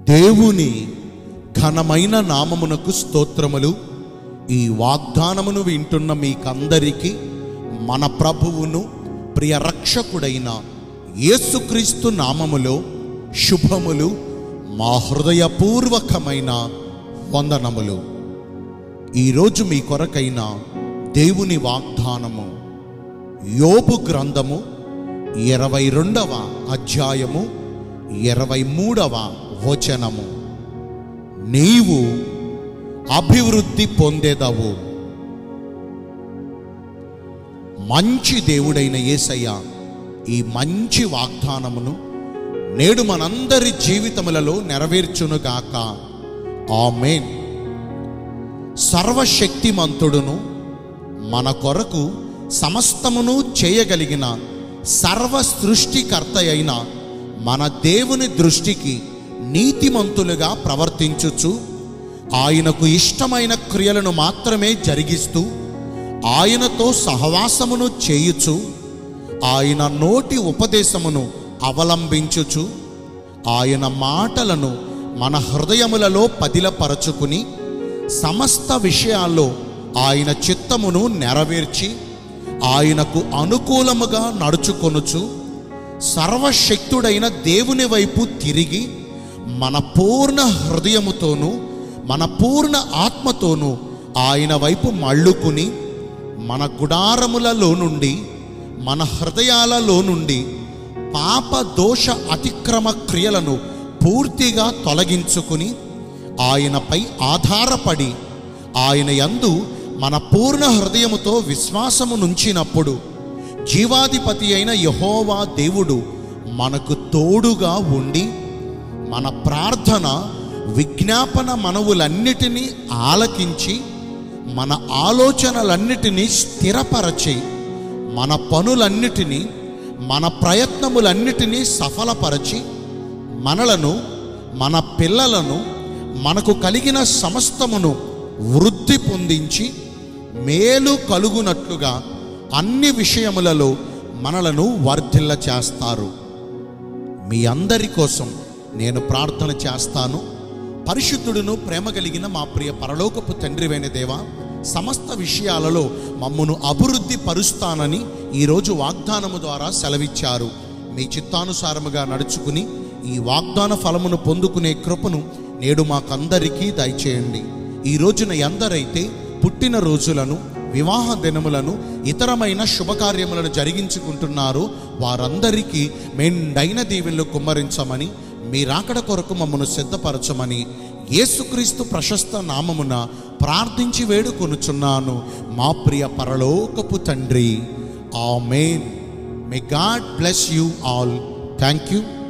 దేవుని ఘనమైన నామమునకు స్తోత్రములు ఈ వాగ్దానమును వింటున్న మీకందరికీ మన ప్రభువును ప్రియ రక్షకుడైన యేసుక్రీస్తు నామములో శుభములు మా హృదయపూర్వకమైన వందనములు ఈరోజు మీ కొరకైన దేవుని వాగ్దానము యోబు గ్రంథము ఇరవై రెండవ అధ్యాయము ఇరవై మూడవ వచనము నీవు అభివృద్ధి పొందేదవు మంచి దేవుడైన యేసయ్య ఈ మంచి వాగ్దానమును నేడు మనందరి జీవితములలో నెరవేర్చునుగాక ఆమేన్ సర్వశక్తిమంతుడును మన కొరకు సమస్తమును చేయగలిగిన సర్వ సృష్టికర్త అయిన మన దేవుని దృష్టికి నీతిమంతులుగా ప్రవర్తించుచు ఆయనకు ఇష్టమైన క్రియలను మాత్రమే జరిగిస్తూ ఆయనతో సహవాసమును చేయుచు ఆయన నోటి ఉపదేశమును అవలంబించుచు ఆయన మాటలను మన హృదయములలో పదిలపరచుకుని సమస్త విషయాల్లో ఆయన చిత్తమును నెరవేర్చి ఆయనకు అనుకూలముగా నడుచుకొనుచు సర్వశక్తుడైన దేవుని వైపు తిరిగి మన పూర్ణ హృదయముతోనూ మన పూర్ణ ఆత్మతోనూ ఆయన వైపు మళ్ళుకుని మన గుడారములలో నుండి మన హృదయాలలో నుండి పాప దోష అతిక్రమ క్రియలను పూర్తిగా తొలగించుకుని ఆయనపై ఆధారపడి ఆయన యందు మన పూర్ణ హృదయముతో విశ్వాసము నుంచినప్పుడు జీవాధిపతి అయిన యహోవా దేవుడు మనకు తోడుగా ఉండి మన ప్రార్థన విజ్ఞాపన మనవులన్నిటినీ ఆలకించి మన ఆలోచనలన్నిటినీ స్థిరపరచి మన పనులన్నిటినీ మన ప్రయత్నములన్నిటినీ సఫలపరచి మనలను మన పిల్లలను మనకు కలిగిన సమస్తమును వృద్ధి పొందించి మేలు కలుగునట్లుగా అన్ని విషయములలో మనలను వర్ధిల్ల చేస్తారు మీ అందరి కోసం నేను ప్రార్థన చేస్తాను పరిశుద్ధుడును ప్రేమ కలిగిన మా ప్రియ పరలోకపు తండ్రివైన దేవా సమస్త విషయాలలో మమ్మను అభివృద్ధి పరుస్తానని ఈరోజు వాగ్దానము ద్వారా సెలవిచ్చారు మీ చిత్తానుసారముగా నడుచుకుని ఈ వాగ్దాన ఫలమును పొందుకునే కృపను నేడు మాకందరికీ దయచేయండి ఈ రోజున ఎందరైతే పుట్టిన రోజులను వివాహ దినములను ఇతరమైన శుభకార్యములను జరిగించుకుంటున్నారో వారందరికీ మెండైన దీవెనలు కుమ్మరించమని మీ రాకడ కొరకు మమ్మను సిద్ధపరచమని యేసుక్రీస్తు ప్రశస్త నామమున ప్రార్థించి వేడుకొనుచున్నాను మా ప్రియ పరలోకపు తండ్రి amen may God bless you all thank you